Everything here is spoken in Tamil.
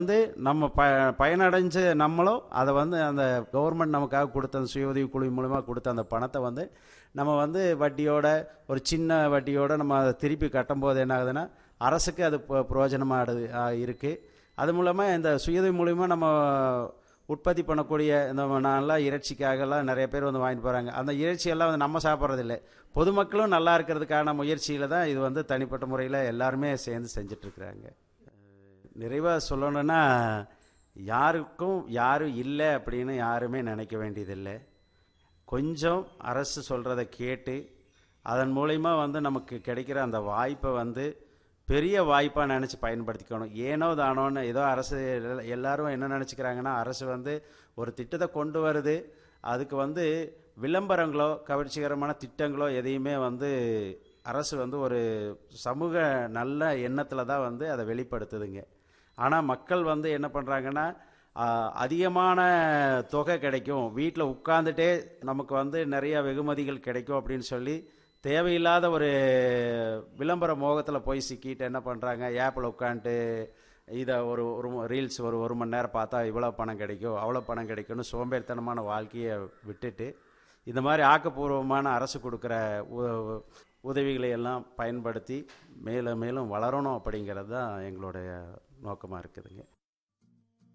வந்து நம்ம ப பயனடைஞ்ச நம்மளும் அதை வந்து அந்த கவர்மெண்ட் நமக்காக கொடுத்த அந்த சுய உதவி குழு மூலமா கொடுத்த அந்த பணத்தை வந்து நம்ம வந்து வட்டியோட ஒரு சின்ன வட்டியோட நம்ம அதை திருப்பி கட்டும்போது என்ன ஆகுதுன்னா அரசுக்கு அது ப- பிரயோஜனமானது இருக்குது அது மூலமாக இந்த சுயதொழில் மூலிமா நம்ம உற்பத்தி பண்ணக்கூடிய இந்த நல்லா இறைச்சிக்காகலாம் நிறைய பேர் வந்து வாங்கிட்டு போகிறாங்க அந்த இறைச்சியெல்லாம் வந்து நம்ம சாப்பிட்றதில்ல பொதுமக்களும் நல்லா இருக்கிறதுக்கான முயற்சியில் தான் இது வந்து தனிப்பட்ட முறையில் எல்லாருமே சேர்ந்து செஞ்சிட்ருக்குறாங்க நிறைவாக சொல்லணும்னா யாருக்கும் யாரும் இல்லை அப்படின்னு யாருமே நினைக்க வேண்டியதில்லை கொஞ்சம் அரசு சொல்கிறத கேட்டு அதன் மூலிமா வந்து நமக்கு கிடைக்கிற அந்த வாய்ப்பை வந்து பெரிய வாய்ப்பாக நினச்சி பயன்படுத்திக்கணும் ஏனோ தானோன்னு ஏதோ அரசு எல்லா- எல்லாரும் என்ன நினச்சிக்கிறாங்கன்னா அரசு வந்து ஒரு திட்டத்தை கொண்டு வருது அதுக்கு வந்து விளம்பரங்களோ கவர்ச்சிகரமான திட்டங்களோ எதையுமே வந்து அரசு வந்து ஒரு சமூக நல்ல எண்ணத்தில் தான் வந்து அதை வெளிப்படுத்துதுங்க ஆனால் மக்கள் வந்து என்ன பண்ணுறாங்கன்னா அதிகமான தொகை கிடைக்கும் வீட்டில் உட்காந்துட்டே நமக்கு வந்து நிறைய வெகுமதிகள் கிடைக்கும் அப்படின்னு சொல்லி தேவையில்லாத ஒரு விளம்பர மோகத்தில் போய் சிக்கிட்டு என்ன பண்ணுறாங்க ஏப்பில் உட்காந்துட்டு இதை ஒரு ஒரு ரீல்ஸ் ஒரு ஒரு மணி நேரம் பார்த்தா இவ்வளோ பணம் கிடைக்கும் அவ்வளோ பணம் கிடைக்கும்னு சோம்பேறித்தனமான வாழ்க்கையை விட்டுட்டு இந்த மாதிரி ஆக்கப்பூர்வமான அரசு கொடுக்குற உ- உதவிகளை எல்லாம் பயன்படுத்தி மேலும் மேலும் வளரணும் அப்படிங்கிறது தான் எங்களுடைய நோக்கமாக இருக்குதுங்க